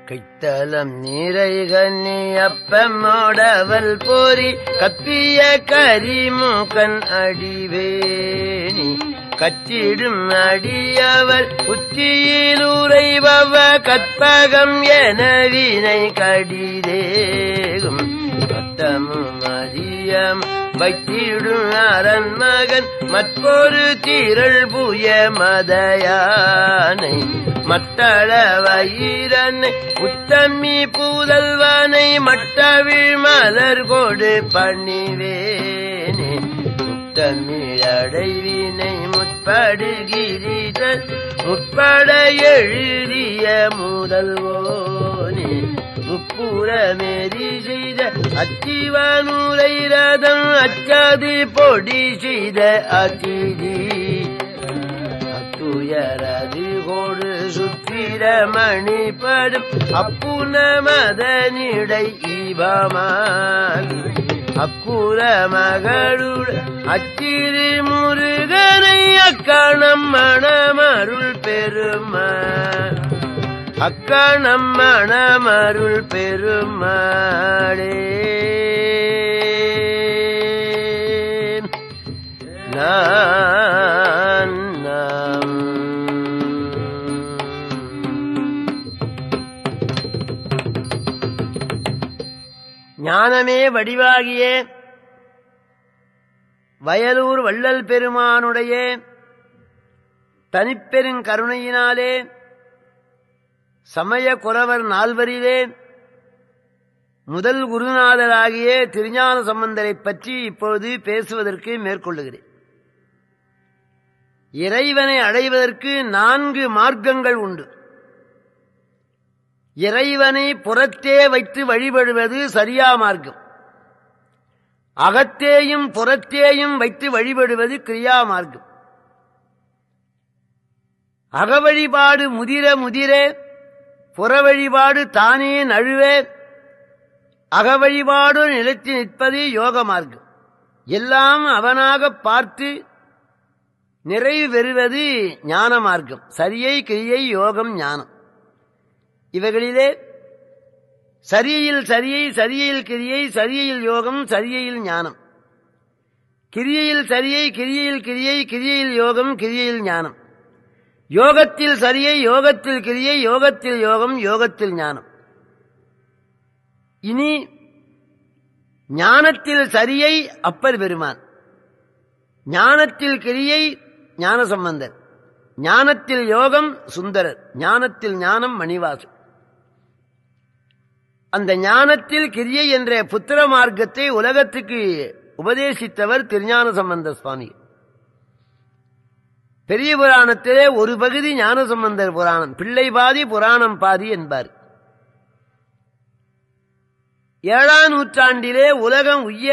கைத்தலம் நீரை கன்னி அப்பமோடவல் போரி கப்பிய கரிமுகன் அடிவேணி கற்றிடும் அடியவர் உச்சியில் உறைபவ கற்பகம் என வினை கடிதேகும் மத்தமும் அதியம் வைத்திடும் அரண் மகன் மற்றொரு திரள் புய மதயானை மட்டள வயிரனை உத்தமி பூதல்வனை மட்டவிழ் மலர் கொடு பணிவேனே முத்தமிழடைவினை முற்படுகிறீர்கள் முற்பட எழுதிய முதல்வோனே முப்புறமேறி செய்த அச்சிவனூரை ரதம் அச்சாதி பொடி செய்த அதிதி அத்துயரது கோடு சுற்றிட மணிப்படும் அப்புன மதனிடை ஈபமாகி அப்புற மகளுட அச்சிறு முருகனை அக்கணம் மணமருள் பெருமா அக்கணம் மணமருள் பெருமாளே நான் நாம் ஞானமே வடிவாகிய வயலூர் வள்ளல் பெருமானுடைய தனிப்பெருங் கருணையினாலே சமய குறவர் நால்வரிலே முதல் குருநாதராகிய திருஞான சம்பந்தரைப் பற்றி இப்பொழுது பேசுவதற்கு மேற்கொள்ளுகிறேன் இறைவனை அடைவதற்கு நான்கு மார்க்கங்கள் உண்டு இறைவனை புறத்தே வைத்து வழிபடுவது சரியா மார்க்கம் அகத்தேயும் புறத்தேயும் வைத்து வழிபடுவது கிரியா மார்க்கம் அக வழிபாடு முதிர முதிர புற வழிபாடு தானே நழுவே அக வழிபாடு நிலைத்து நிற்பது யோக மார்க்கம் எல்லாம் அவனாக பார்த்து நிறைவு பெறுவது ஞான மார்க்கம் சரியை கிரியை யோகம் ஞானம் இவைகளிலே சரியில் சரியை சரியில் கிரியை சரியில் யோகம் சரியில் ஞானம் கிரியையில் சரியை கிரியையில் கிரியை கிரியையில் யோகம் கிரியையில் ஞானம் யோகத்தில் சரியை யோகத்தில் கிரியை யோகத்தில் யோகம் யோகத்தில் ஞானம் இனி ஞானத்தில் சரியை அப்பர் பெருமான் ஞானத்தில் கிரியை ஞான சம்பந்தர் ஞானத்தில் யோகம் சுந்தரர் ஞானத்தில் ஞானம் மணிவாசன் அந்த ஞானத்தில் கிரியை என்ற புத்திர மார்க்கத்தை உலகத்துக்கு உபதேசித்தவர் திருஞான சம்பந்த சுவாமி பெரிய புராணத்திலே ஒரு பகுதி ஞான சம்பந்தர் புராணம் பிள்ளை பாதி புராணம் பாதி என்பார் ஏழாம் நூற்றாண்டிலே உலகம் உய்ய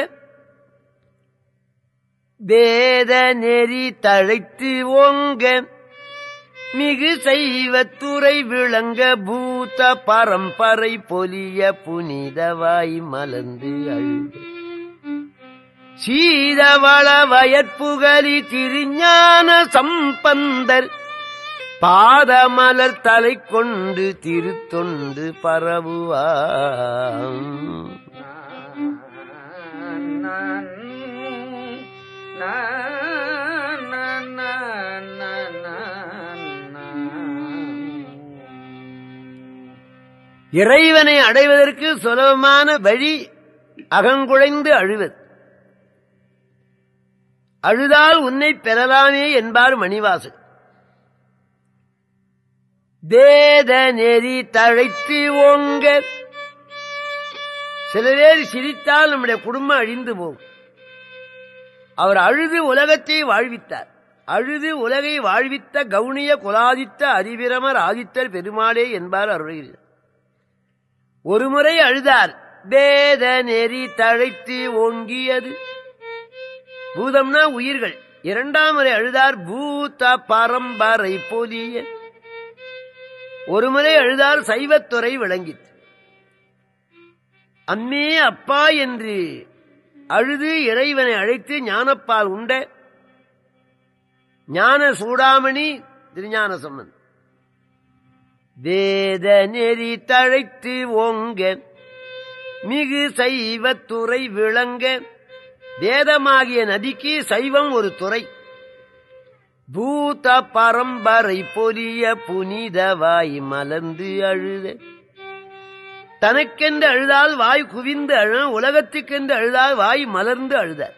வேத நெறி தழைத்து ஓங்க மிகு செய்வத்துறை விளங்க பூத பரம்பரை பொலிய புனிதவாய் மலர்ந்து அழுத சீதவள வயற்புகலி திருஞான சம்பந்தர் பாதமலர் தலை கொண்டு திருத்தொண்டு பரவுவாம் இறைவனை அடைவதற்கு சுலபமான வழி அகங்குழைந்து அழுவது அழுதால் உன்னை பெறலாமே என்பார் மணிவாசன் வேத நெறி தழைத்து ஓங்க சில பேர் சிரித்தால் நம்முடைய குடும்பம் அழிந்து போகும் அவர் அழுது உலகத்தை வாழ்வித்தார் அழுது உலகை வாழ்வித்த கவுனிய குலாதித்த அதிபிரமர் ஆதித்தர் பெருமாளே என்பார் அருள்கிறார் ஒருமுறை அழுதார் வேத நெறி தழைத்து ஓங்கியது பூதம்னா உயிர்கள் இரண்டாம் முறை அழுதார் பூத பரம்பரை போலிய ஒருமுறை அழுதார் சைவத்துறை விளங்கிற்று அம்மே அப்பா என்று அழுது இறைவனை அழைத்து ஞானப்பால் உண்ட ஞான சூடாமணி திருஞான சம்பந்தன் வேத நெறி தழைத்து ஓங்க மிகு சைவத்துறை விளங்க வேதமாகிய நதிக்கு சைவம் ஒரு துறை பூத பரம்பரை பொலிய புனிதவாய் மலர்ந்து அழுத தனக்கென்று அழுதால் வாய் குவிந்து அழ உலகத்துக்கென்று அழுதால் வாய் மலர்ந்து அழுதார்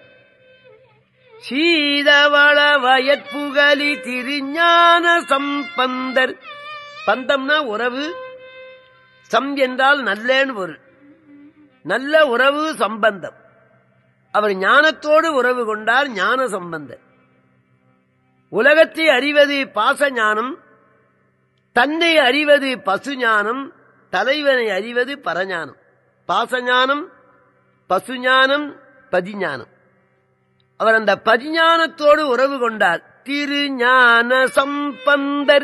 சீதவள வயற்புகலி திருஞான சம்பந்தர் பந்தம்னா உறவு சம் என்றால் நல்லேன்னு பொருள் நல்ல உறவு சம்பந்தம் அவர் ஞானத்தோடு உறவு கொண்டார் ஞான சம்பந்தர் உலகத்தை அறிவது பாச ஞானம் தன்னை அறிவது பசு ஞானம் தலைவனை அறிவது பரஞானம் பாசஞானம் பசுஞானம் பதிஞானம் அவர் அந்த பதிஞானத்தோடு உறவு கொண்டார் திருஞான சம்பந்தர்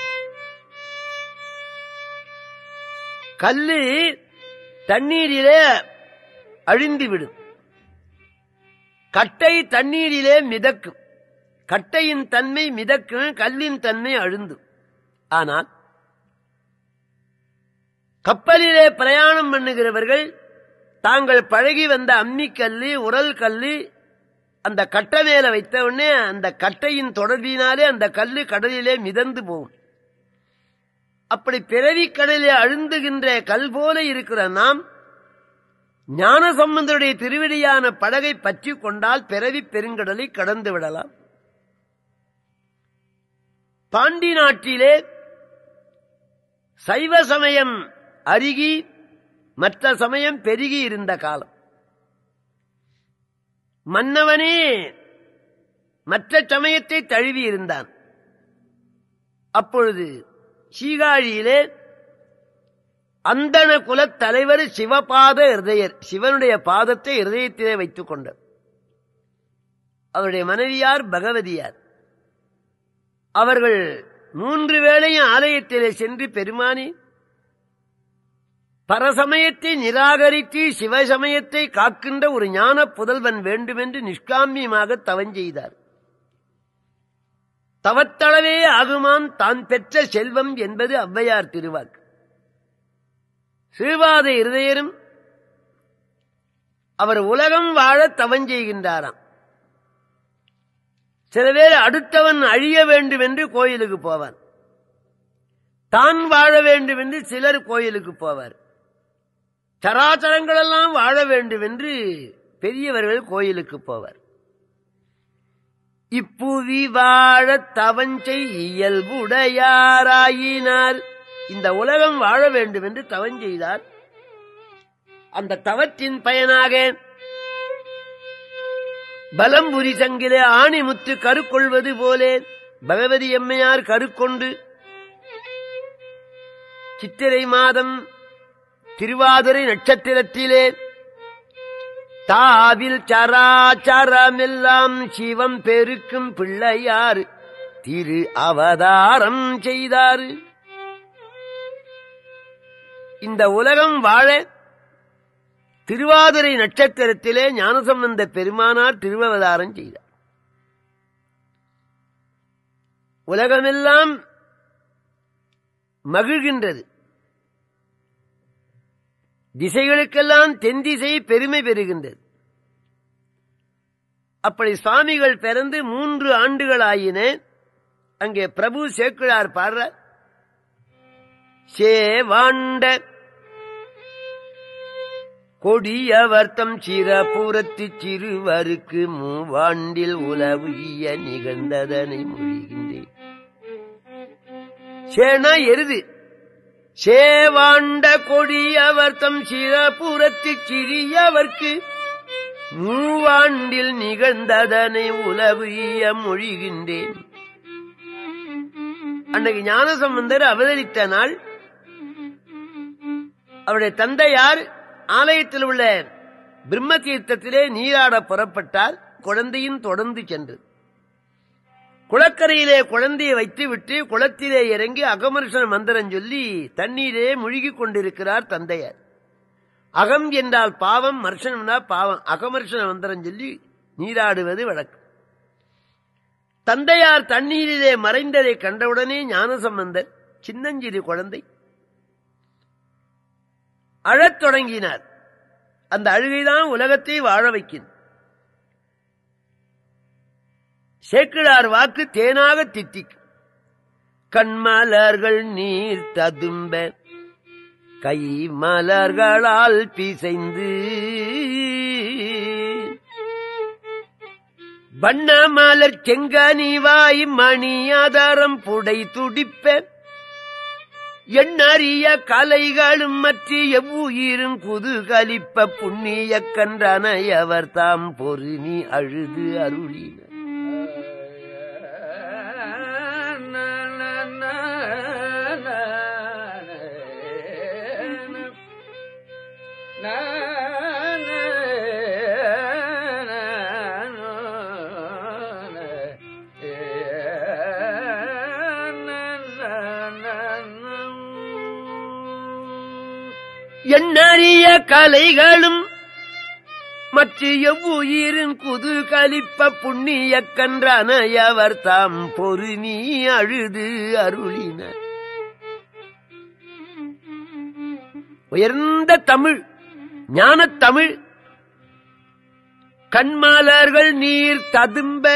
கல்லு தண்ணீரிலே அழிந்துவிடும் கட்டை தண்ணீரிலே மிதக்கும் கட்டையின் தன்மை மிதக்கும் கல்லின் தன்மை அழுந்தும் ஆனால் கப்பலிலே பிரயாணம் பண்ணுகிறவர்கள் தாங்கள் பழகி வந்த அம்மிக்கல்லு உரல் கல்லு அந்த கட்டை மேல வைத்த உடனே அந்த கட்டையின் தொடர்பினாலே அந்த கல்லு கடலிலே மிதந்து போகும் அப்படி பிறவி கடலிலே அழுந்துகின்ற கல் போல இருக்கிற நாம் ஞான சம்பந்தருடைய திருவிடியான படகை பற்றி கொண்டால் பிறவி பெருங்கடலை கடந்து விடலாம் பாண்டி நாட்டிலே சைவ சமயம் அருகி மற்ற சமயம் பெருகி இருந்த காலம் மன்னவனே மற்ற சமயத்தை தழுவி இருந்தான் அப்பொழுது சீகாழியிலே அந்தன குலத் தலைவர் சிவபாத இருதயர் சிவனுடைய பாதத்தை இருதயத்திலே வைத்துக் கொண்டார் அவருடைய மனைவியார் பகவதியார் அவர்கள் மூன்று வேளையும் ஆலயத்திலே சென்று பெருமானி பரசமயத்தை நிராகரித்து சிவசமயத்தை காக்கின்ற ஒரு ஞான புதல்வன் வேண்டுமென்று நிஷ்காமியமாக தவஞ்செய்தார் தவத்தளவே ஆகுமான் தான் பெற்ற செல்வம் என்பது ஔவையார் திருவாக்கு சிறுவாத இருதயரும் அவர் உலகம் வாழ தவஞ்செய்கின்றாராம் சில பேர் அடுத்தவன் அழிய வேண்டும் என்று கோயிலுக்கு போவார் தான் வாழ வேண்டும் என்று சிலர் கோயிலுக்கு போவார் சராச்சரங்களெல்லாம் வாழ வேண்டும் என்று பெரியவர்கள் கோயிலுக்கு போவார் இப்புவி வாழ தவஞ்சை இயல்புடையாராயினார் இந்த உலகம் வாழ வேண்டும் என்று தவஞ்செய்தார் அந்த தவத்தின் பயனாக பலம்புரி சங்கிலே ஆணிமுத்து கருக்கொள்வது போலே பகவதி எம்மையார் கருக்கொண்டு சித்திரை மாதம் திருவாதிரை நட்சத்திரத்திலே தாவில் சராச்சரமெல்லாம் சிவம் பெருக்கும் பிள்ளையார் திரு அவதாரம் செய்தார் இந்த உலகம் வாழ திருவாதிரை நட்சத்திரத்திலே ஞானசம்பந்த பெருமானார் திருவவதாரம் செய்தார் உலகமெல்லாம் மகிழ்கின்றது திசைகளுக்கெல்லாம் தென் திசை பெருமை பெறுகின்றது அப்படி சுவாமிகள் பிறந்து மூன்று ஆண்டுகள் ஆயின அங்கே பிரபு சேக்கிழார் பாடுற சேவாண்ட கொடியவர்த்தம் சிறப்புறத்து சிறுவருக்கு மூவாண்டில் உலவிய நிகழ்ந்ததனை மொழிகின்றேன் சேனா எருது சேவாண்ட கொடியவர்த்தம் சிறப்புறத்து சிறியவர்க்கு மூவாண்டில் நிகழ்ந்ததனை உலவிய மொழிகின்றேன் அன்னைக்கு ஞானசம்பந்தர் அவதரித்த நாள் அவருடைய தந்தையார் ஆலயத்தில் உள்ள பிரம்ம தீர்த்தத்திலே நீராட புறப்பட்டார் குழந்தையும் தொடர்ந்து சென்று குளக்கரையிலே குழந்தையை வைத்துவிட்டு குளத்திலே இறங்கி அகமர்ஷன மந்திரம் சொல்லி தண்ணீரே முழுகிக் கொண்டிருக்கிறார் தந்தையார் அகம் என்றால் பாவம் மர்ஷனம்னா பாவம் அகமர்ஷன மந்திரம் சொல்லி நீராடுவது வழக்கம் தந்தையார் தண்ணீரிலே மறைந்ததை கண்டவுடனே ஞானசம்பந்தர் சின்னஞ்சிறு குழந்தை அழத் தொடங்கினார் அந்த அழுகைதான் உலகத்தை வாழ வைக்கும் சேக்கிழார் வாக்கு தேனாக தித்திக்கும் கண்மலர்கள் நீர் ததும்ப கை மலர்களால் பிசைந்து வண்ண மலர் செங்கனிவாய் மணியாதாரம் புடை துடிப்ப எண்ணறிய கலைகளும் மற்ற எவ்வுயிரும் குதுகலிப்ப புண்ணிய கன்றனையவர் தாம் பொறுமி அழுது அருளினர் எண்ணறிய கலைகளும் மற்ற எவ்வுயிரும் குதுகலிப்ப புண்ணிய கன்றனையவர் தாம் பொறுமி அழுது அருளினர் உயர்ந்த தமிழ் ஞானத் தமிழ் கண்மலர்கள் நீர் ததும்ப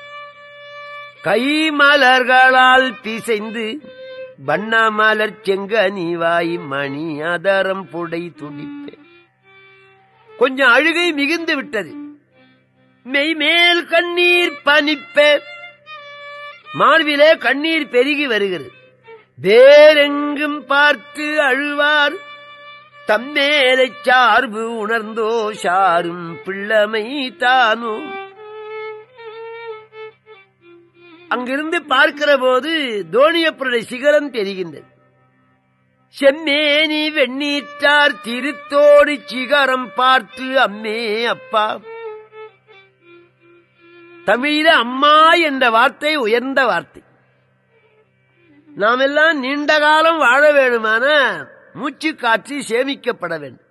கைமலர்களால் பிசைந்து வண்ணமலர் செங்கனிவாய் மணி அதரம் புடை துடிப்பே கொஞ்சம் அழுகை மிகுந்து விட்டது மெய்மேல் கண்ணீர் பனிப்ப மார்பிலே கண்ணீர் பெருகி வருகிறது வேறெங்கும் பார்த்து அழுவார் தம்மேலைச் சார்பு உணர்ந்தோ சாரும் பிள்ளமை தானோ அங்கிருந்து பார்க்கிற போது தோணியப்பருடைய சிகரம் தெரிகின்றது செம்மேனி வெண்ணீற்றார் திருத்தோடி சிகரம் பார்த்து அம்மே அப்பா தமிழில அம்மா என்ற வார்த்தை உயர்ந்த வார்த்தை நாம் எல்லாம் நீண்ட காலம் வாழ வேணுமான மூச்சு காற்று சேமிக்கப்பட வேண்டும்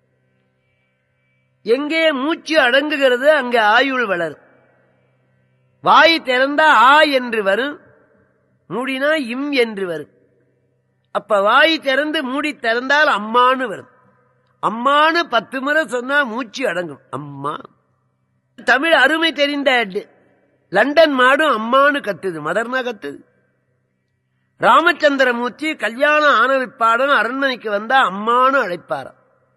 எங்கே மூச்சு அடங்குகிறது அங்கே ஆயுள் வளரும் வாய் திறந்தா ஆ என்று வரும் மூடினா இம் என்று வரும் அப்ப வாய் திறந்து மூடி திறந்தால் அம்மான்னு வரும் அம்மான்னு பத்து முறை சொன்னா மூச்சு அடங்கும் அம்மா தமிழ் அருமை தெரிந்த ட- லண்டன் மாடும் அம்மான்னு கத்துது மதர்னா கத்துது ராமச்சந்திரமூர்த்தி கல்யாணம் ஆன விற்பாடம் அரண்மனைக்கு வந்தா அம்மான்னு அழைப்பாராம்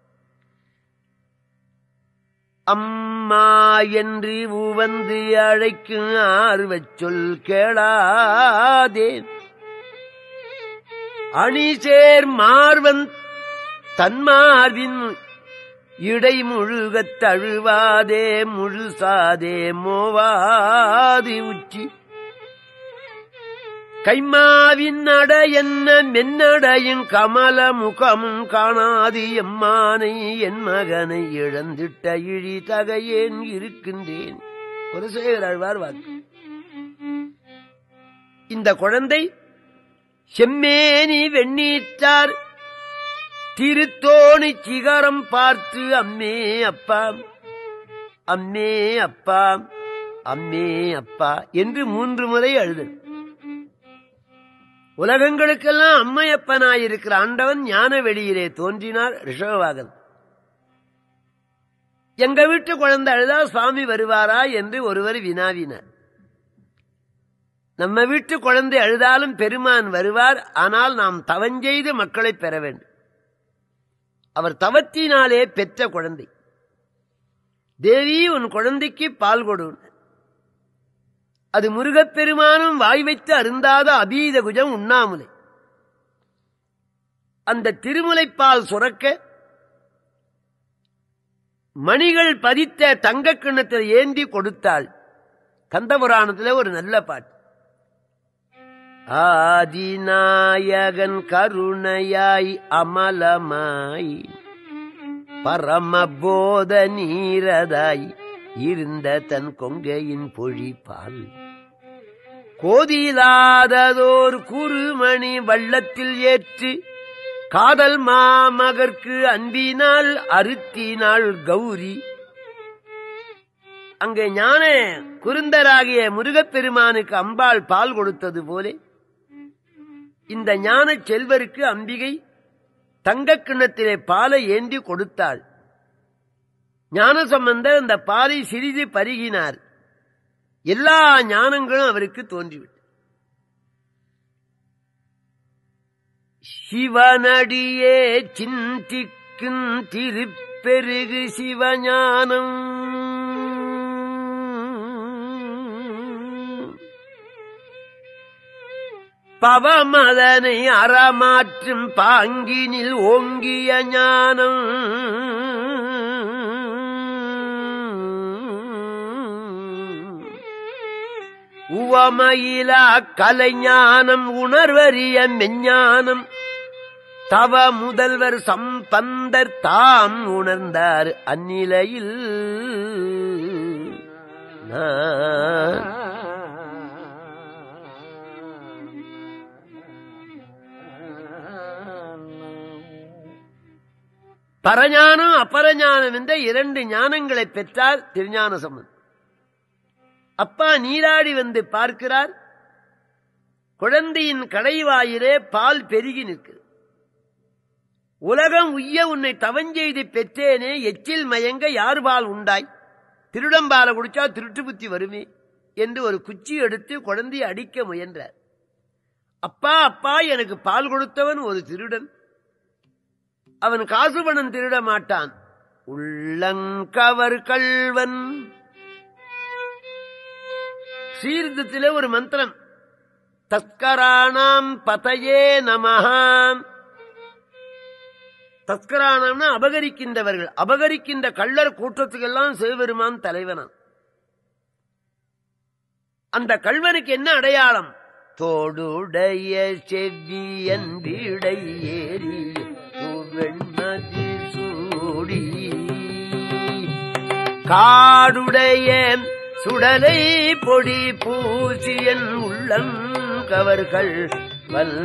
அம்மா என்று உவந்து அழைக்கும் ஆர்வச் சொல் கேளாதே அணிசேர் மார்வன் தன்மார்பின் இடை முழுகத் தழுவாதே முழுசாதே மோவாது உச்சி கைமாவின் நட என்ன மென்னடையும் கமல முகமும் காணாது எம்மானை என் மகனை இழந்திட்ட இழி தகையேன் இருக்கின்றேன் ஒரு சேகராழ்வார் வாக்கு இந்த குழந்தை செம்மேனி வெண்ணீற்றார் திருத்தோணி சிகரம் பார்த்து அம்மே அப்பா அம்மே அப்பா அம்மே அப்பா என்று மூன்று முறை அழுதல் உலகங்களுக்கெல்லாம் அம்மையப்பனாயிருக்கிற ஆண்டவன் ஞான வெளியிலே தோன்றினார் ரிஷபவாகன் எங்க வீட்டு குழந்தை அழுதா சுவாமி வருவாரா என்று ஒருவர் வினாவினார் நம்ம வீட்டு குழந்தை அழுதாலும் பெருமான் வருவார் ஆனால் நாம் தவஞ்செய்து மக்களை பெற வேண்டும் அவர் தவத்தினாலே பெற்ற குழந்தை தேவி உன் குழந்தைக்கு பால் கொடு அது முருகப்பெருமானும் வாய் வைத்து அருந்தாத அபீத குஜம் உண்ணாமுலை அந்த திருமுலைப்பால் சுரக்க மணிகள் பதித்த தங்க கிண்ணத்தில் ஏந்தி கொடுத்தாள் கந்தபுராணத்தில் ஒரு நல்ல பாட்டு ஆதிநாயகன் கருணையாய் அமலமாய் பரமபோத நீரதாய் இருந்த தன் கொங்கையின் பொழிப்பால் கோதிலாததோர் குறுமணி வள்ளத்தில் ஏற்று காதல் மாமகர்க்கு அன்பினால் அறுத்தினாள் கௌரி அங்கே ஞான குருந்தராகிய முருகப்பெருமானுக்கு அம்பாள் பால் கொடுத்தது போலே இந்த ஞான செல்வருக்கு அம்பிகை தங்கக் கிண்ணத்திலே பாலை ஏந்தி கொடுத்தாள் ஞானசம்பந்தர் அந்த பாலை சிறிது பருகினார் எல்லா ஞானங்களும் அவருக்கு தோன்றிவிட்டு சிவனடியே சிந்திக்கும் திருப்பெருகு சிவஞானம் பவமதனை அறமாற்றும் பாங்கினில் ஓங்கிய ஞானம் உவமயிலா கலைஞானம் உணர்வறிய மெஞ்ஞானம் தவ முதல்வர் சம்பந்தர் தாம் உணர்ந்தார் அந்நிலையில் நான் பரஞானம் அபரஞானம் என்ற இரண்டு ஞானங்களை பெற்றார் திருஞான சம்பந்தர் அப்பா நீராடி வந்து பார்க்கிறார் குழந்தையின் கடைவாயிலே பால் பெருகி நிற்கிறது உலகம் உய்ய உன்னை தவஞ்செய்து பெற்றேனே எச்சில் மயங்க யார் பால் உண்டாய் திருடம்பால குடிச்சா திருட்டு புத்தி வருமே என்று ஒரு குச்சி எடுத்து குழந்தையை அடிக்க முயன்றார் அப்பா அப்பா எனக்கு பால் கொடுத்தவன் ஒரு திருடன் அவன் காசு பணம் திருட மாட்டான் உள்ளங்கவர் கள்வன் சீர்தத்திலே ஒரு மந்திரம் தஸ்கராணாம் பதையே நமஹாம் தஸ்கரானாம்னா அபகரிக்கின்றவர்கள் அபகரிக்கின்ற கள்ளர் கூட்டத்துக்கெல்லாம் சிவபெருமான் தலைவனாம் அந்த கள்வனுக்கு என்ன அடையாளம் தோடுடைய செவ்வியன் வீடை ஏறி வெண்மதி சூடி காடுடைய சுடலை பொடி பூசியன் உள்ளம் கவர்கள் வல்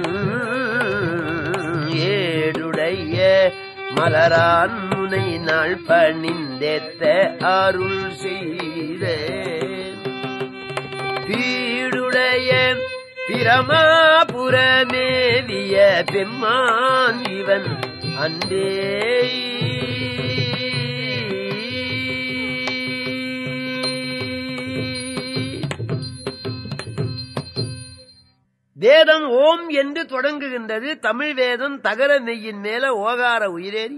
ஏடுடைய மலரான் முனை நாள் பணிந்தேத்த அருள் செய்த பீடுடைய பிரமாபுரமேவிய பெம்மான் இவன் அன்பே வேதம் ஓம் என்று தொடங்குகின்றது தமிழ் வேதம் தகர மெய்யின் மேல ஓகார உயிரேறி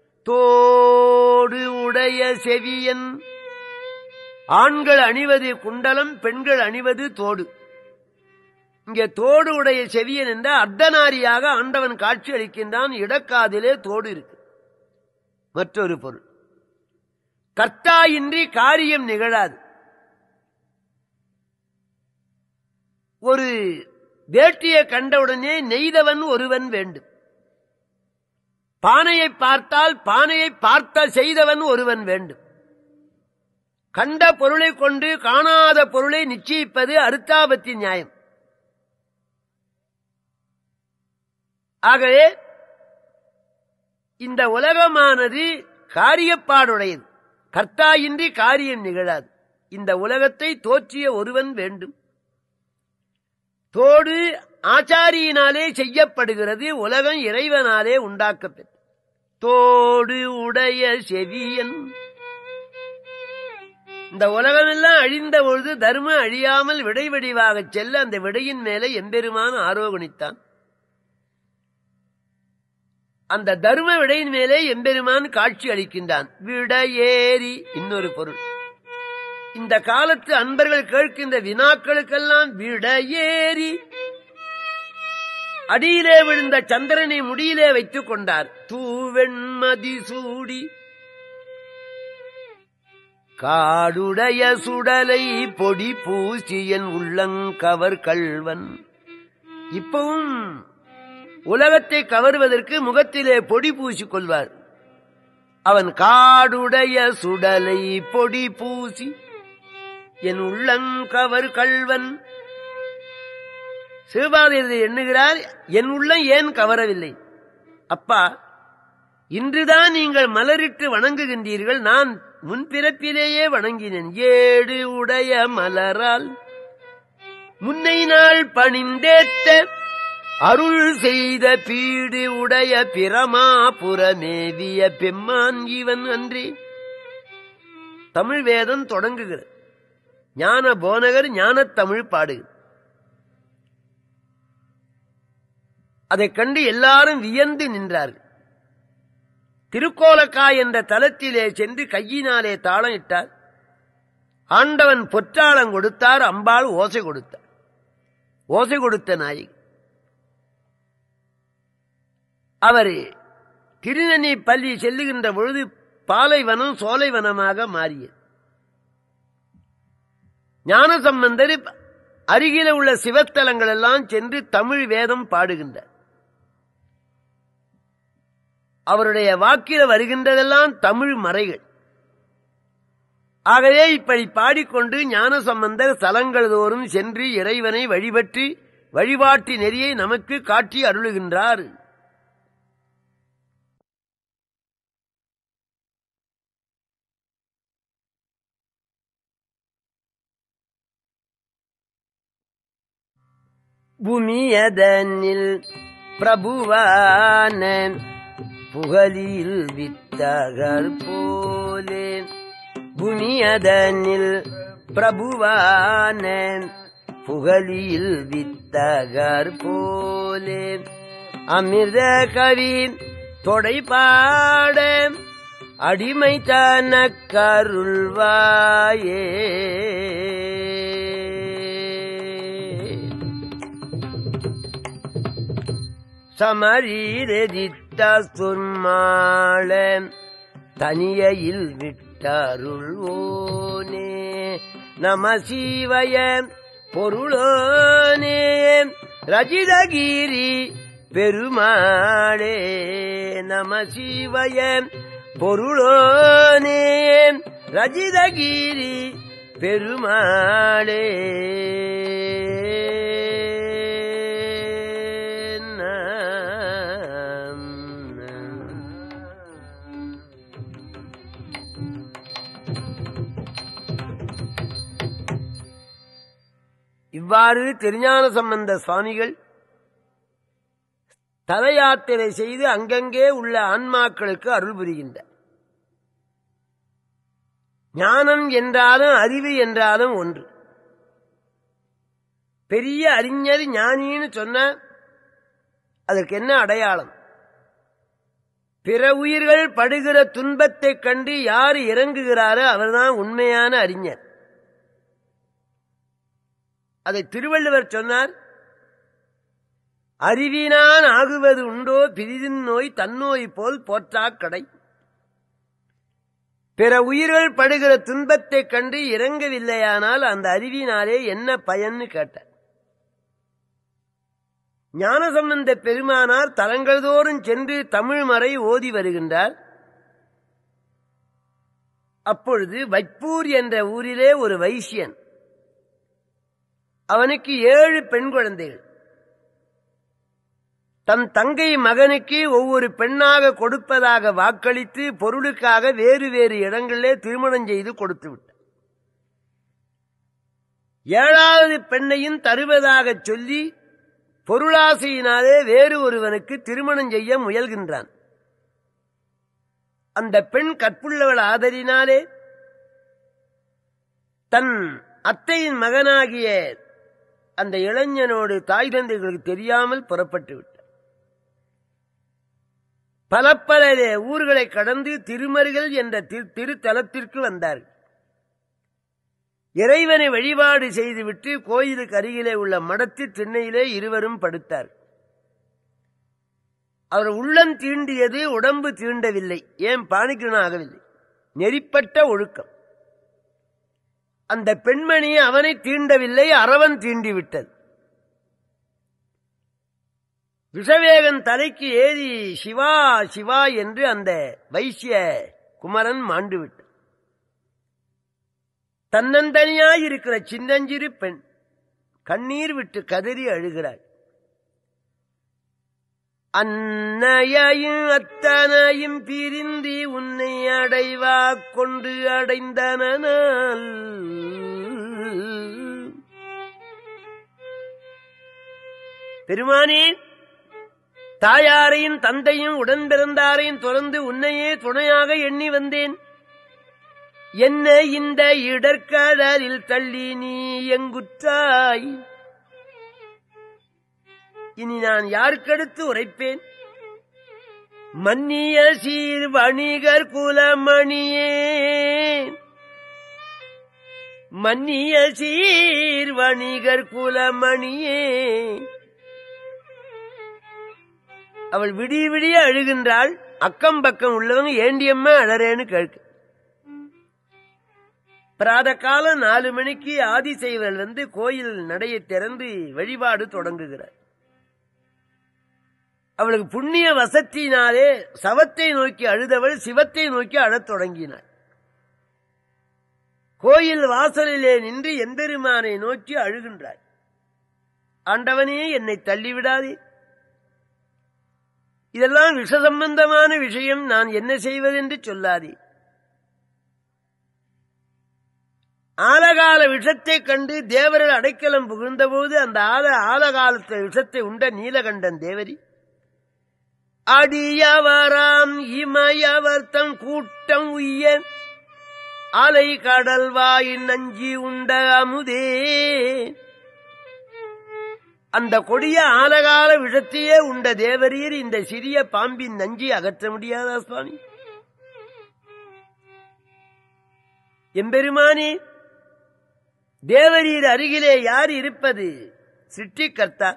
தோடு உடைய செவியன் ஆண்கள் அணிவது குண்டலம் பெண்கள் அணிவது தோடு இங்கே தோடு உடைய செவியன் என்ற அர்த்தநாரியாக ஆண்டவன் காட்சி அளிக்கின்றான் இடக்காதிலே தோடு இருக்கு மற்றொரு பொருள் கர்த்தாயின்றி காரியம் நிகழாது ஒரு வேட்டியை கண்டவுடனே நெய்தவன் ஒருவன் வேண்டும் பானையை பார்த்தால் பானையை பார்த்த செய்தவன் ஒருவன் வேண்டும் கண்ட பொருளை கொண்டு காணாத பொருளை நிச்சயிப்பது அருத்தாபத்தி நியாயம் ஆகவே இந்த உலகமானது காரியப்பாடுடையது கர்த்தாயின்றி காரியம் நிகழாது இந்த உலகத்தை தோற்றிய ஒருவன் வேண்டும் தோடு ஆச்சாரியினாலே செய்யப்படுகிறது உலகம் இறைவனாலே உண்டாக்கப்பெற்ற தோடு உடைய செவியன் இந்த உலகமெல்லாம் அழிந்த பொழுது தர்மம் அழியாமல் விடை வடிவாகச் செல்ல அந்த விடையின் மேலே எம்பெருமான் ஆரோகணித்தான் அந்த தர்ம விடையின் மேலே எம்பெருமான் காட்சி அளிக்கின்றான் விடையேறி இன்னொரு பொருள் இந்த காலத்து அன்பர்கள் கேட்கின்ற வினாக்களுக்கெல்லாம் விடையேறி அடியிலே விழுந்த சந்திரனை முடியிலே வைத்துக் கொண்டார் தூவெண்மதி சூடி காடுடைய சுடலை பொடி பூசியன் உள்ளங்கவர் கள்வன் இப்பவும் உலகத்தை கவர்வதற்கு முகத்திலே பொடி பூசிக் கொள்வார் அவன் காடுடைய சுடலை பொடி பூசி என் உள்ளங்கவர் கள்வன் சிவபாதையில் எண்ணுகிறார் என் உள்ளம் ஏன் கவரவில்லை அப்பா இன்றுதான் நீங்கள் மலரிட்டு வணங்குகின்றீர்கள் நான் முன்பிறப்பிலேயே வணங்கினேன் ஏடு உடைய மலரால் முன்னை நாள் பணிந்தேத்த அருள் செய்த பீடு உடைய பிரமாபுரமேவிய பெம்மான் இவன் அன்றே தமிழ் வேதம் தொடங்குகிறது ஞான போனகர் ஞானத் தமிழ் பாடுகிறார் அதைக் கண்டு எல்லாரும் வியந்து நின்றார்கள் திருக்கோலக்காய் என்ற தலத்திலே சென்று கையினாலே தாளம் இட்டார் ஆண்டவன் பொற்றாளம் கொடுத்தார் அம்பாள் ஓசை கொடுத்தார் ஓசை கொடுத்த நாயகி அவர் திருநெனி பள்ளி செல்லுகின்ற பொழுது பாலைவனம் சோலைவனமாக மாறியது ஞானசம்பந்தர் அருகில உள்ள சிவத்தலங்கள் எல்லாம் சென்று தமிழ் வேதம் பாடுகின்றார் அவருடைய வாக்கில வருகின்றதெல்லாம் தமிழ் மறைகள் ஆகவே இப்படி பாடிக்கொண்டு ஞானசம்பந்தர் ஸ்தலங்கள் தோறும் சென்று இறைவனை வழிபட்டு வழிபாட்டு நெறியை நமக்கு காட்டி அருளுகின்றார் பூமியதனில் பிரபுவான புகழில் வித்தகர் போலேன் பூமியதனில் பிரபுவான புகழில் வித்தகர் போலேன் அமிர்த கவின் தொடை பாட அடிமை தனக்கருள்வாயே சமரீரதித்த சொன்மாள தனியில் விட்டருள்வோனே நம சிவய பொருளோனே ரஜிதகிரி பெருமாளே நம சிவய பொருளோனே ரஜிதகிரி பெருமாளே இவ்வாறு திருஞான சம்பந்த சுவாமிகள் தல யாத்திரை செய்து அங்கங்கே உள்ள ஆன்மாக்களுக்கு அருள் புரிகின்றார் ஞானம் என்றாலும் அறிவு என்றாலும் ஒன்று பெரிய அறிஞர் ஞானின்னு சொன்ன அதற்கு என்ன அடையாளம் பிற உயிர்கள் படுகிற துன்பத்தைக் கண்டு யார் இறங்குகிறாரோ அவர்தான் உண்மையான அறிஞர் அதை திருவள்ளுவர் சொன்னார் அறிவினான் ஆகுவது உண்டோ பிரிதின் நோய் தன்னோய் போல் போற்றாக் கடை பிற உயிர்கள் படுகிற துன்பத்தைக் கண்டு இறங்கவில்லையானால் அந்த அறிவினாலே என்ன பயன்னு கேட்டார் ஞானசம்பந்த பெருமானார் தலங்கள் தோறும் சென்று தமிழ் மறை ஓதி வருகின்றார் அப்பொழுது வைப்பூர் என்ற ஊரிலே ஒரு வைசியன் அவனுக்கு ஏழு பெண் குழந்தைகள் தன் தங்கை மகனுக்கு ஒவ்வொரு பெண்ணாக கொடுப்பதாக வாக்களித்து பொருளுக்காக வேறு வேறு இடங்களிலே திருமணம் செய்து கொடுத்து விட்டார் ஏழாவது பெண்ணையும் தருவதாக சொல்லி பொருளாசையினாலே வேறு ஒருவனுக்கு திருமணம் செய்ய முயல்கின்றான் அந்த பெண் கற்புள்ளவள் ஆதரினாலே தன் அத்தையின் மகனாகிய அந்த இளைஞனோடு தாய் தந்தைகளுக்கு தெரியாமல் புறப்பட்டு விட்டார் பல பல ஊர்களை கடந்து திருமருகள் என்ற திரு- திருத்தலத்திற்கு வந்தார்கள் இறைவனை வழிபாடு செய்துவிட்டு கோயிலுக்கு அருகிலே உள்ள மடத்து திண்ணையிலே இருவரும் படுத்தார் அவர் உள்ளம் தீண்டியது உடம்பு தீண்டவில்லை ஏன் பாணிக்கனாகவில்லை நெறிப்பட்ட ஒழுக்கம் அந்த பெண்மணி அவனை தீண்டவில்லை அரவன் தீண்டிவிட்டது விஷவேகன் தலைக்கு ஏறி சிவா சிவா என்று அந்த வைசிய குமரன் மாண்டு விட்டார் தன்னந்தனியாயிருக்கிற சின்னஞ்சிறு பெண் கண்ணீர் விட்டு கதறி அழுகிறாள் அன்னையையும் அத்தனையும் பிரிந்தி உன்னை அடைவா கொண்டு அடைந்தனால் பெருமானே தாயாரையும் தந்தையும் உடன் பிறந்தாரையும் தொடர்ந்து உன்னையே துணையாக எண்ணி வந்தேன் என்ன இந்த இடர்கடலில் தள்ளி நீ எங்குற்றாய் இனி நான் யாருக்கடுத்து உரைப்பேன் மன்னிய சீர் வணிகர் குலமணியே மன்னிய சீர் வணிகர் குலமணியே அவள் விடிய விடிய அழுகின்றாள் அக்கம் பக்கம் உள்ளவங்க ஏண்டியம்மா அழறேன்னு கேட்கு பிராத காலம் நாலு மணிக்கு ஆதிசைவர்கள் வந்து கோயில் நடையை திறந்து வழிபாடு தொடங்குகிறார் அவளுக்கு புண்ணிய வசத்தினாலே சவத்தை நோக்கி அழுதவள் சிவத்தை நோக்கி அழத் தொடங்கினாள் கோயில் வாசலிலே நின்று எம்பெருமானை நோக்கி அழுகின்றாள் ஆண்டவனே என்னை தள்ளிவிடாதே இதெல்லாம் விஷ சம்பந்தமான விஷயம் நான் என்ன செய்வதென்று சொல்லாதே ஆலகால விஷத்தை கண்டு தேவர்கள் அடைக்கலம் புகுந்தபோது அந்த ஆல ஆலகாலத்து விஷத்தை உண்ட நீலகண்டன் தேவரி அடியவராம் இமயவர் தம் கூட்டம் உய்ய அலை கடல் வாயின் நஞ்சி உண்ட அமுதே அந்த கொடிய ஆலகால விஷத்தையே உண்ட தேவரீர் இந்த சிறிய பாம்பின் நஞ்சி அகற்ற முடியாதா சுவாமி எம்பெருமானே தேவரீர் அருகிலே யார் இருப்பது சிற்றிகர்த்தா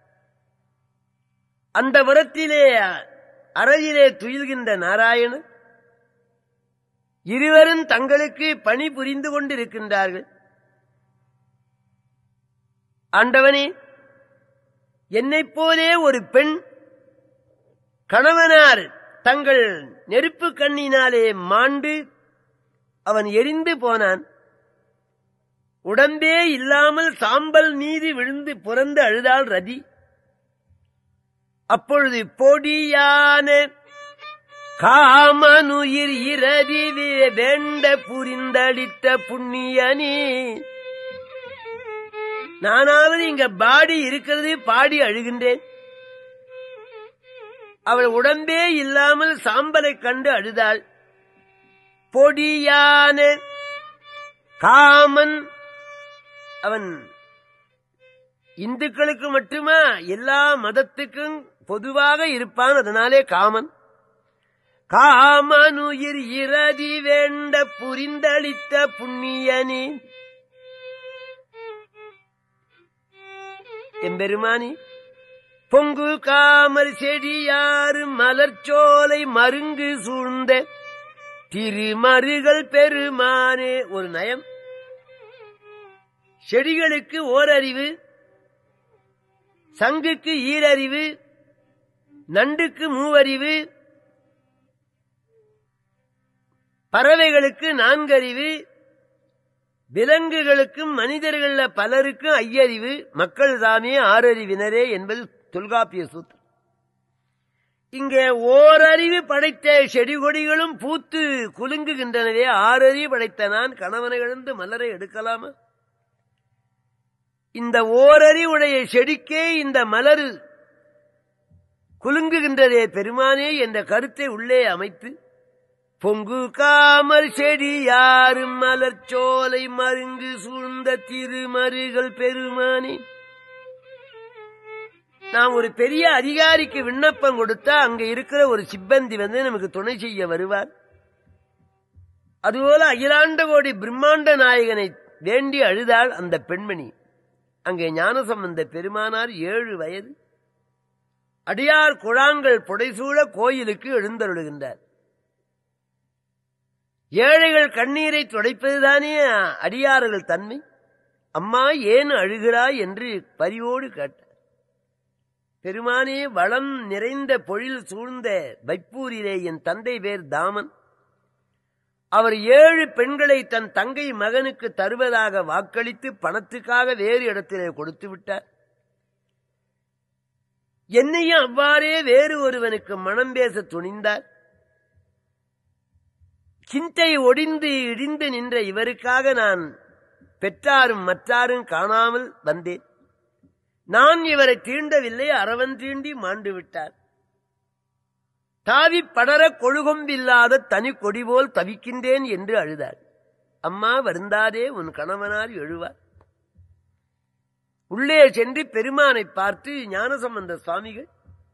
அந்த புறத்திலே அறையிலே துயில்கின்ற நாராயணன் இருவரும் தங்களுக்கு பணி புரிந்து கொண்டிருக்கின்றார்கள் ஆண்டவனே என்னைப் போலே ஒரு பெண் கணவனார் தங்கள் நெருப்பு கண்ணினாலே மாண்டு அவன் எரிந்து போனான் உடம்பே இல்லாமல் சாம்பல் மீது விழுந்து புறந்து அழுதாள் ரதி அப்பொழுது பொடியான காமனுயிர் இரதி வேண்ட புரிந்தளித்த புண்ணியனே நானாவது இங்க பாடி இருக்கிறது பாடி அழுகின்றேன் அவள் உடம்பே இல்லாமல் சாம்பலை கண்டு அழுதாள் பொடியான காமன் அவன் இந்துக்களுக்கு மட்டுமா எல்லா மதத்துக்கும் பொதுவாக இருப்பான் அதனாலே காமன் காமனுயிர் இரதி வேண்ட புரிந்தளித்த புண்ணியனே எம்பெருமானி பொங்கு காமர் செடியாறு மலர்ச்சோலை மருங்கு சூழ்ந்த திருமருகள் பெருமானே ஒரு நயம் செடிகளுக்கு ஓரறிவு சங்குக்கு ஈரறிவு நண்டுக்கு மூவறிவு பறவைகளுக்கு நான்கறிவு விலங்குகளுக்கும் மனிதர்கள் பலருக்கும் ஐயறிவு மக்கள் தாமே ஆறறிவினரே என்பது தொல்காப்பிய சூத்திரம் இங்கே ஓரறிவு படைத்த செடி கொடிகளும் பூத்து குலுங்குகின்றனவே ஆறறிவு படைத்த நான் கணவனை இழந்து மலரை எடுக்கலாமா இந்த ஓரறிவுடைய செடிக்கே இந்த மலர் குலுங்குகின்றதே பெருமானே என்ற கருத்தை உள்ளே அமைத்து பொங்கு காமர் செடி யாரும் மலர் சோலை மருங்கு சூழ்ந்த திருமருகள் பெருமானே நாம் ஒரு பெரிய அதிகாரிக்கு விண்ணப்பம் கொடுத்தா அங்க இருக்கிற ஒரு சிப்பந்தி வந்து நமக்கு துணை செய்ய வருவார் அதுபோல அகிலாண்ட கோடி பிரம்மாண்ட நாயகனை வேண்டி அழுதாள் அந்த பெண்மணி அங்கே ஞானசம்பந்த பெருமானார் ஏழு வயது அடியார் குழாங்கள் புடைசூழ கோயிலுக்கு எழுந்தருளுகின்றார் ஏழைகள் கண்ணீரை துடைப்பதுதானே அடியார்கள் தன்மை அம்மா ஏன் அழுகிறாய் என்று பரிவோடு கேட்டார் பெருமானே வளம் நிறைந்த பொழில் சூழ்ந்த வைப்பூரிலே என் தந்தை பேர் தாமன் அவர் ஏழு பெண்களை தன் தங்கை மகனுக்கு தருவதாக வாக்களித்து பணத்துக்காக வேறு இடத்திலே கொடுத்து விட்டார் என்னையும் அவ்வாறே வேறு ஒருவனுக்கு மனம் பேச துணிந்தார் சிந்தை ஒடிந்து இடிந்து நின்ற இவருக்காக நான் பெற்றாரும் மற்றாரும் காணாமல் வந்தேன் நான் இவரை தீண்டவில்லை அரவன் தீண்டி மாண்டு விட்டார் தாவி படர கொழுகொம்பில்லாத தனி கொடி போல் தவிக்கின்றேன் என்று அழுதாள் அம்மா வருந்தாதே உன் கணவனார் எழுவார் உள்ளே சென்று பெருமானை பார்த்து ஞானசம்பந்த சுவாமிகள்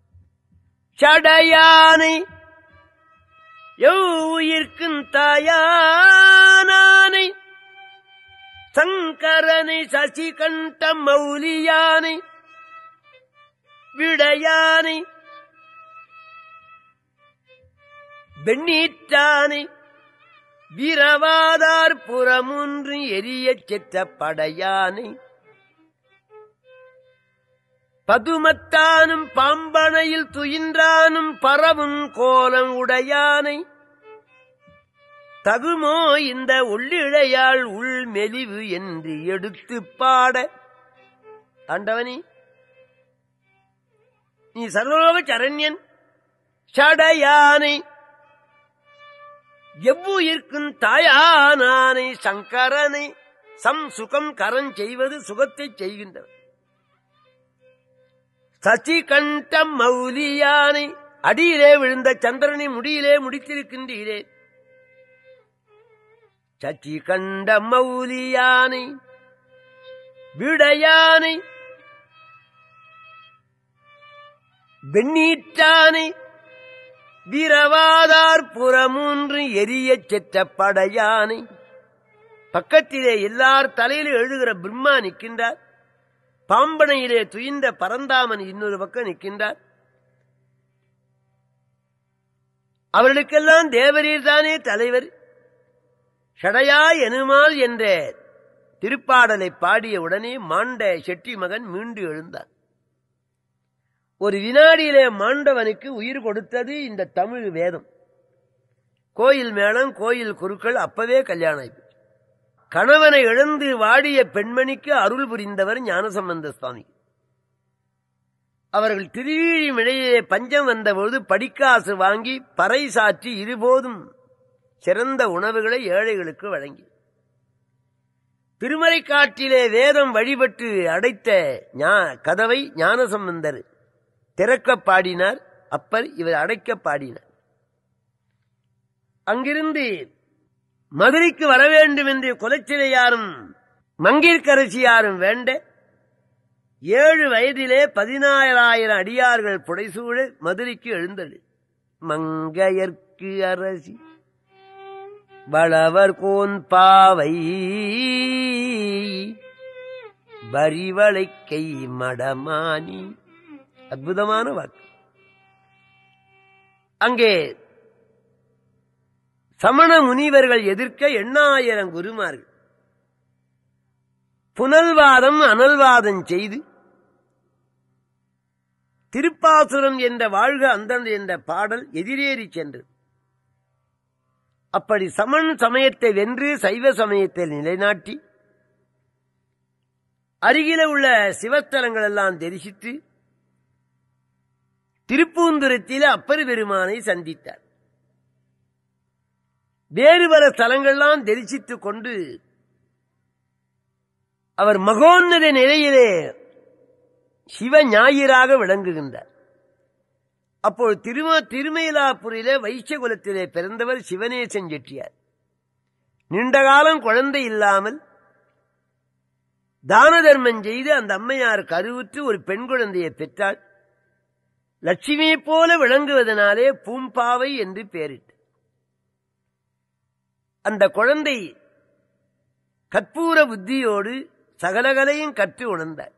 சடையானை எவ்வுயிர்க்கும் தாயானானை சங்கரனை சசிகண்ட மௌலியானை விடையானை வெண்ணீற்றானை வீரவாதார் புறமுன்று எரியச் செற்ற படையானை பதுமத்தானும் பாம்பனையில் துயின்றானும் பரவும் கோலம் உடையானை தகுமோ இந்த உள்ளிழையாள் உள் மெலிவு என்று எடுத்து பாட ஆண்டவனி நீ சர்வலோக சரண்யன் சடையானை எவ்வுயிர்க்கும் தாயானானை சங்கரனை சம் சுகம் கரன் செய்வது சுகத்தை செய்கின்றவர் சசிகண்டம் மௌலியானை அடியிலே விழுந்த சந்திரனை முடியிலே முடித்திருக்கின்றீரே சச்சிகண்ட மௌலியானை விடையானை வெண்ணீற்றானை வீரவாதார் புறமூன்று எரியச் செற்ற படையானை பக்கத்திலே எல்லார் தலையிலும் எழுகிற பிரம்மா நிற்கின்றார் பாம்பனையிலே துயின்ற பரந்தாமன் இன்னொரு பக்கம் நிற்கின்றார் அவர்களுக்கெல்லாம் தேவரீர் தானே தலைவர் ஷடையா எனுமால் என்ற திருப்பாடலை பாடிய உடனே மாண்ட செட்டி மகன் மீண்டு எழுந்தார் ஒரு வினாடியிலே மாண்டவனுக்கு உயிர் கொடுத்தது இந்த தமிழ் வேதம் கோயில் மேளம் கோயில் குருக்கள் அப்பவே கல்யாணம் ஆயிப்போச்சு கணவனை இழந்து வாடிய பெண்மணிக்கு அருள் புரிந்தவர் ஞானசம்பந்த சுவாமி அவர்கள் திருவீழி மிழையிலே பஞ்சம் வந்தபொழுது படிக்காசு வாங்கி பறை சாற்றி இருபோதும் சிறந்த உணவுகளை ஏழைகளுக்கு வழங்கி திருமலை காட்டிலே வேதம் வழிபட்டு அடைத்த ஞா- கதவை ஞானசம்பந்தர் திறக்க பாடினார் அப்பர் இவர் அடைக்க பாடினார் அங்கிருந்து மதுரைக்கு வர வேண்டும் என்று குலச்சிறையாரும் மங்கிற்கரசியாரும் வேண்ட ஏழு வயதிலே பதினாயிரம் அடியார்கள் புடைசூழ மதுரைக்கு எழுந்தது மங்கையர்க்கு அரசி வளவர் கோன் பாவை வரிவளைக்கை மடமானி அற்புதமான வாக்கு அங்கே சமண முனிவர்கள் எதிர்க்க எண்ணாயிரம் குருமார்கள் புனல்வாதம் அனல்வாதம் செய்து திருப்பாசுரம் என்ற வாழ்க அந்தன் என்ற பாடல் எதிரேறி சென்றது அப்படி சமண் சமயத்தை வென்று சைவ சமயத்தை நிலைநாட்டி அருகில உள்ள சிவஸ்தலங்கள் எல்லாம் தரிசித்து திருப்பூந்துரத்தில் அப்பர் பெருமானை சந்தித்தார் வேறு பல ஸ்தலங்கள்லாம் தரிசித்துக் கொண்டு அவர் மகோன்னத நிலையிலே சிவ ஞாயிறாக விளங்குகின்றார் அப்போது திரும திருமயிலாப்பூரிலே வைசிய குலத்திலே பிறந்தவர் சிவநேசன் செட்டியார் நீண்ட காலம் குழந்தை இல்லாமல் தான தர்மம் செய்து அந்த அம்மையார் கருவுற்று ஒரு பெண் குழந்தையை பெற்றாள் லட்சுமியைப் போல விளங்குவதனாலே பூம்பாவை என்று பெயரிட்டு அந்த குழந்தை கற்பூர புத்தியோடு சகலகலையும் கற்று உணர்ந்தாள்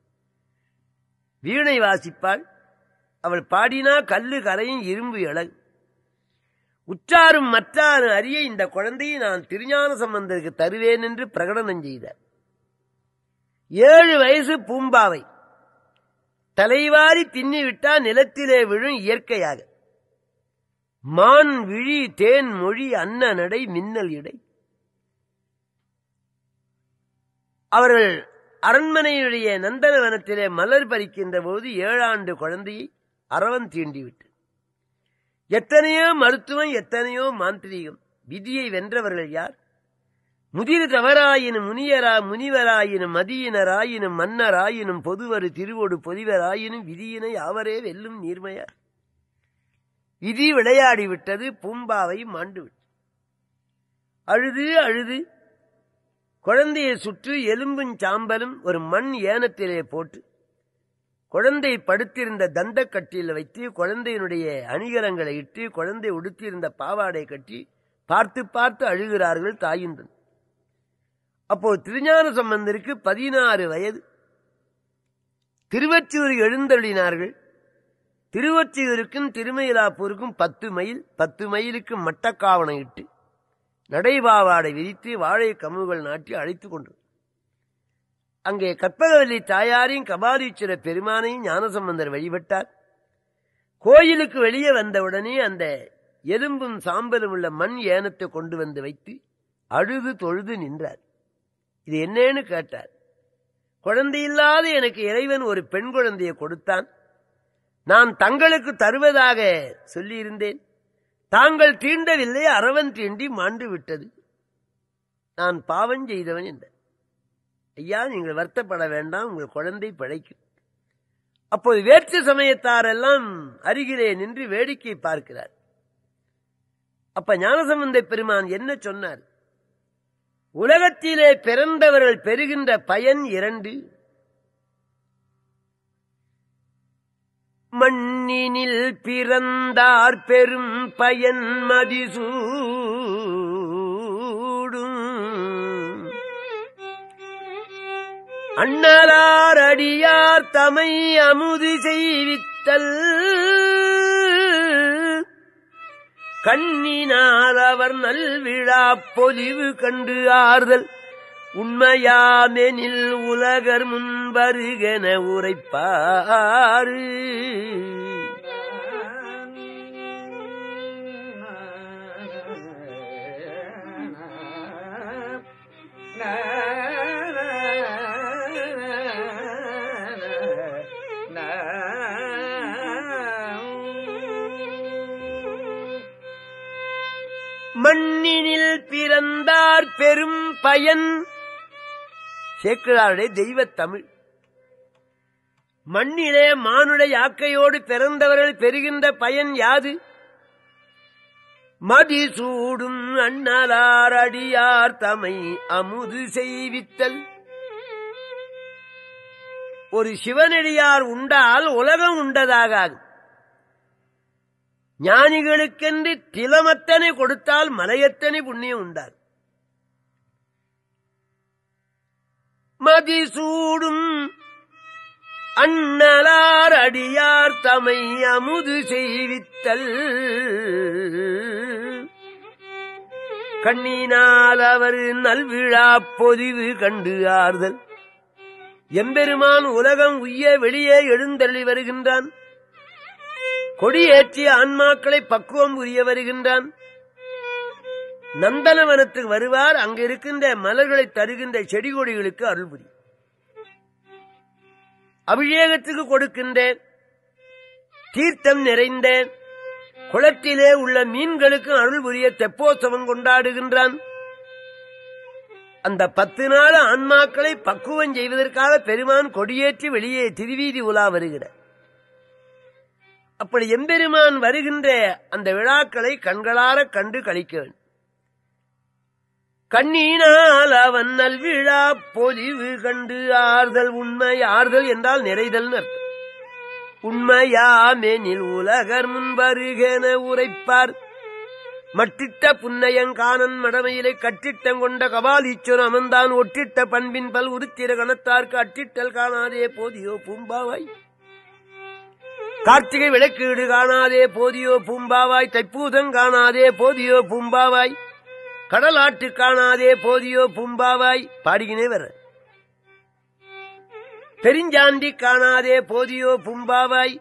வீணை வாசிப்பாள் அவள் பாடினா கல்லு கரையும் இரும்பு இழகு உற்றாரும் மற்றாரும் அறிய இந்த குழந்தையை நான் திருஞான சம்பந்தருக்கு தருவேன் என்று பிரகடனம் செய்தார் ஏழு வயசு பூம்பாவை தலைவாரி தின்னிவிட்டா நிலத்திலே விழும் இயற்கையாக மான் விழி தேன் மொழி அன்ன நடை மின்னல் இடை அவர்கள் அரண்மனையுடைய நந்தனவனத்திலே மலர் பறிக்கின்ற போது ஏழாண்டு குழந்தையை அரவன் தீண்டிவிட்டு எத்தனையோ மருத்துவம் எத்தனையோ மாந்திரீகம் விதியை வென்றவர்கள் யார் முதிர் தவறாயினும் முனியரா முனிவராயினும் மதியினராயினும் மன்னராயினும் பொதுவரு திருவோடு பொதிவராயினும் விதியினை அவரே வெல்லும் நீர்மையார் விதி விளையாடி விட்டது பூம்பாவை மாண்டு விட்டது அழுது அழுது குழந்தையை சுற்றி எலும்பும் சாம்பலும் ஒரு மண் ஏனத்திலே போட்டு குழந்தை படுத்திருந்த தந்த கட்டியில் வைத்து குழந்தையினுடைய அணிகலங்களை இட்டு குழந்தை உடுத்தியிருந்த பாவாடை கட்டி பார்த்து பார்த்து அழுகிறார்கள் தாயின்றன் அப்போ திருஞான சம்பந்தருக்கு பதினாறு வயது திருவற்றியூர் எழுந்தருளினார்கள் திருவொற்றியூருக்கும் திருமயிலாப்பூருக்கும் பத்து மைல் பத்து மைலுக்கு மட்டக்காவணம் இட்டு நடைபாவாடை விரித்து வாழை கமுகள் நாட்டி அழைத்துக் கொண்டது அங்கே கற்பகவல்லி தாயாரையும் கபாலீஸ்வர பெருமானையும் ஞானசம்பந்தர் வழிபட்டார் கோயிலுக்கு வெளியே வந்தவுடனே அந்த எலும்பும் சாம்பலும் உள்ள மண் ஏனத்தை கொண்டு வந்து வைத்து அழுது தொழுது நின்றார் இது என்னன்னு கேட்டார் குழந்தையில்லாத எனக்கு இறைவன் ஒரு பெண் குழந்தையை கொடுத்தான் நான் தங்களுக்கு தருவதாக சொல்லியிருந்தேன் தாங்கள் தீண்டவில்லை அரவன் தீண்டி மாண்டு விட்டது நான் பாவம் செய்தவன் என்றார் ஐயா நீங்கள் வருத்தப்பட வேண்டாம் உங்கள் குழந்தை பிழைக்கும் அப்போது வேற்று சமயத்தாரெல்லாம் அருகிலே நின்று வேடிக்கை பார்க்கிறார் அப்ப ஞானசம்பந்த பெருமான் என்ன சொன்னார் உலகத்திலே பிறந்தவர்கள் பெறுகின்ற பயன் இரண்டு மண்ணினில் பிறந்தார் பெரும் பயன் மதிசூடும் அண்ணலார் அடியார் தமை அமுது செய்வித்தல் கண்ணினால் அவர் நல்விழா பொலிவு கண்டு ஆறுதல் உண்மையாமெனில் உலகர் முன்பருகென உரைப்பாரு மண்ணினில் பிறந்தார் பெரும் பயன் சேக்கிழாருடைய தெய்வத் தமிழ் மண்ணிலே மானுட யாக்கையோடு பிறந்தவர்கள் பெறுகின்ற பயன் யாது மதிசூடும் அண்ணலார் அடியார் தமை அமுது செய்வித்தல் ஒரு சிவனடியார் உண்டால் உலகம் உண்டதாகாது ஞானிகளுக்கென்று திலமத்தனை கொடுத்தால் மலையத்தனை புண்ணியம் உண்டாது மதிசூடும் அண்ணலார் அடியார் தமை அமுது செய்வித்தல் கண்ணினால் அவர் நல்விழா பொதிவு கண்டு ஆறுதல் எம்பெருமான் உலகம் உய்ய வெளியே எழுந்தள்ளி வருகின்றான் கொடியேற்றிய ஆன்மாக்களை பக்குவம் புரிய வருகின்றான் நந்தனவனத்துக்கு வருவார் அங்க இருக்கின்ற மலர்களை தருகின்ற செடி கொடிகளுக்கு அருள் புரி அபிஷேகத்துக்கு கொடுக்கின்ற தீர்த்தம் நிறைந்த குளத்திலே உள்ள மீன்களுக்கு அருள் புரிய தெப்போத்சவம் கொண்டாடுகின்றான் அந்த பத்து நாள் ஆன்மாக்களை பக்குவம் செய்வதற்காக பெருமான் கொடியேற்றி வெளியே திருவீதி உலா வருகிறார் அப்படி எம்பெருமான் வருகின்ற அந்த விழாக்களை கண்களார கண்டு கழிக்க வேண்டும் கண்ணீனால் அவன் நல்விழா பொலிவு கண்டு ஆறுதல் உண்மை ஆறுதல் என்றால் நிறைதல் அர்த்தம் உண்மையாமெனில் உலகர் முன்பருகென உரைப்பார் மட்டிட்ட புன்னையங்கானன் மடமையிலே கட்டிட்டம் கொண்ட கபாலீச்சன் அமர்ந்தான் ஒட்டிட்ட பண்பின் பல் உருத்திர கணத்தார்க்கு அட்டிட்டல் காணாதே போதியோ பூம்பாவாய் கார்த்திகை விளக்கீடு காணாதே போதியோ பூம்பாவாய் தைப்பூதம் காணாதே போதியோ பூம்பாவாய் கடலாட்டு காணாதே போதியோ பூம்பாவாய் பாடிக்கினே வர பெருஞ்சாண்டி காணாதே போதியோ பூம்பாவாய்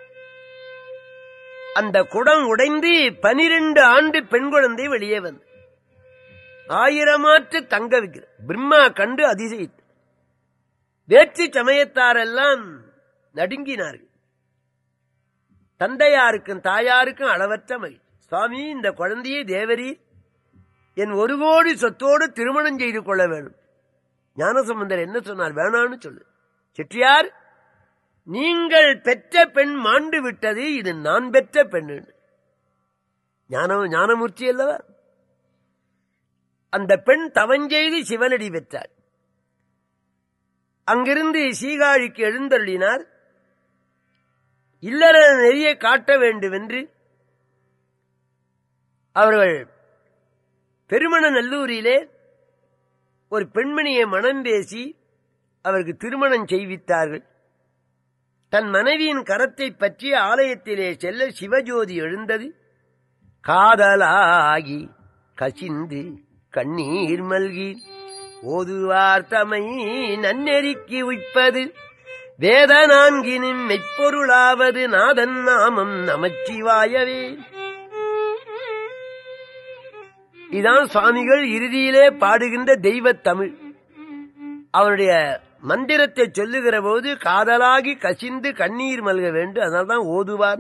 அந்த குடம் உடைந்து பனிரெண்டு ஆண்டு பெண் குழந்தை வெளியே வந்து ஆயிரமாற்று தங்க வைக்கிற பிரம்மா கண்டு அதிசயித்து வேற்று சமயத்தாரெல்லாம் நடுங்கினார்கள் தந்தையாருக்கும் தாயாருக்கும் அளவற்ற மகிழ்ச்சி சுவாமி இந்த குழந்தையை தேவரி என் ஒரு கோடி சொத்தோடு திருமணம் செய்து கொள்ள வேண்டும் ஞானசம்பந்தர் என்ன சொன்னார் வேணான்னு சொல்லு செட்டியார் நீங்கள் பெற்ற பெண் மாண்டு விட்டது இது நான் பெற்ற பெண் ஞான ஞானமூர்த்தி அல்லவா அந்த பெண் தவஞ்செய்து சிவனடி பெற்றாள் அங்கிருந்து சீகாழிக்கு எழுந்தருளினார் இல்லற நெறிய காட்ட வேண்டும் என்று அவர்கள் பெருமண நல்லூரிலே ஒரு பெண்மணியை மனம் பேசி அவருக்கு திருமணம் செய்வித்தார்கள் தன் மனைவியின் கரத்தை பற்றி ஆலயத்திலே செல்ல சிவஜோதி எழுந்தது காதலாகி கசிந்து கண்ணீர் மல்கி ஓதுவார் தமை நன்னெறிக்கு உய்ப்பது வேத நான்கினும் மெய்ப்பொருளாவது நாதன் நாமம் நமச்சிவாயவே இதான் சுவாமிகள் இறுதியிலே பாடுகின்ற தெய்வத் தமிழ் அவருடைய மந்திரத்தை சொல்லுகிற போது காதலாகி கசிந்து கண்ணீர் மல்க வேண்டும் அதனால்தான் ஓதுவார்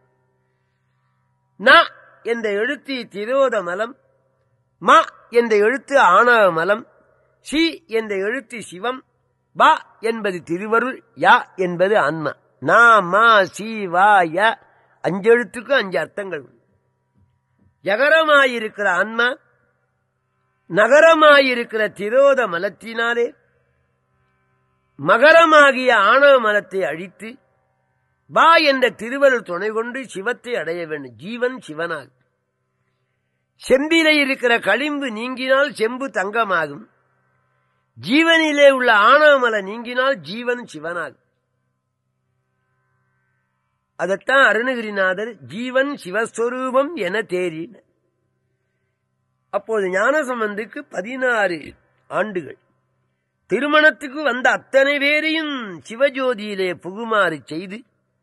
ந என்ற எழுத்து திரோத மலம் ம என்ற எழுத்து ஆணவ மலம் சி என்ற எழுத்து சிவம் பா என்பது திருவருள் யா என்பது ஆன்மா நா மா சி வா ய அஞ்சு எழுத்துக்கும் அஞ்சு அர்த்தங்கள் உண்டு. ஜகரமாயிருக்கிற ஆன்மா நகரமாயிருக்கிற திரோத மலத்தினாலே மகரமாகிய ஆணவ மலத்தை அழித்து பா என்ற திருவருள் துணை கொண்டு சிவத்தை அடைய வேண்டும் ஜீவன் சிவனாக செம்பிலே இருக்கிற களிம்பு நீங்கினால் செம்பு தங்கமாகும் ஜீவனிலே உள்ள ஆணவமல நீங்கினால் ஜீவன் சிவனாகும் அதைத்தான் அருணகிரிநாதர் ஜீவன் சிவஸ்வரூபம் என தேறினார் அப்போது ஞானசம்பந்துக்கு பதினாறு ஆண்டுகள் திருமணத்துக்கு வந்த அத்தனை பேரையும் சிவஜோதியிலே புகுமாறு செய்து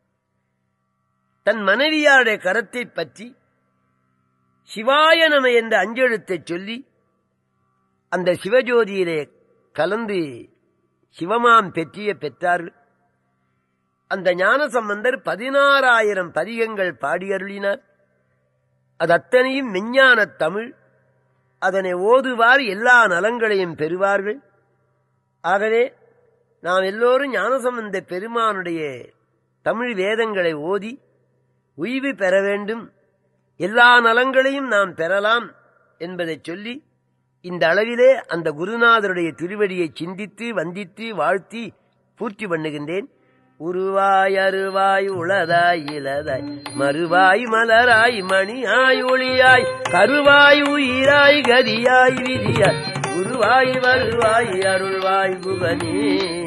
தன் மனைவியாருடைய கரத்தை பற்றி சிவாய நம என்ற அஞ்செழுத்தைச் சொல்லி அந்த சிவஜோதியிலே கலந்து சிவமாம் பெற்றிய பெற்றார்கள் அந்த ஞானசம்பந்தர் பதினாறாயிரம் பதிகங்கள் பாடியருளினார் அது அத்தனையும் மெஞ்ஞானத் தமிழ் அதனை ஓதுவார் எல்லா நலங்களையும் பெறுவார்கள் ஆகவே நாம் எல்லோரும் ஞானசம்பந்த பெருமானுடைய தமிழ் வேதங்களை ஓதி உய்வு பெற வேண்டும் எல்லா நலங்களையும் நாம் பெறலாம் என்பதைச் சொல்லி இந்த அளவிலே அந்த குருநாதருடைய திருவடியை சிந்தித்து வந்தித்து வாழ்த்தி பூர்த்தி பண்ணுகின்றேன் உருவாய் அருவாய் உளதாய் இலதாய் மறுவாய் மலராய் மணியாய் ஒளியாய் கருவாய் உயிராய் கதியாய் விதியாய் குருவாய் வருவாய் அருள்வாய் குகனே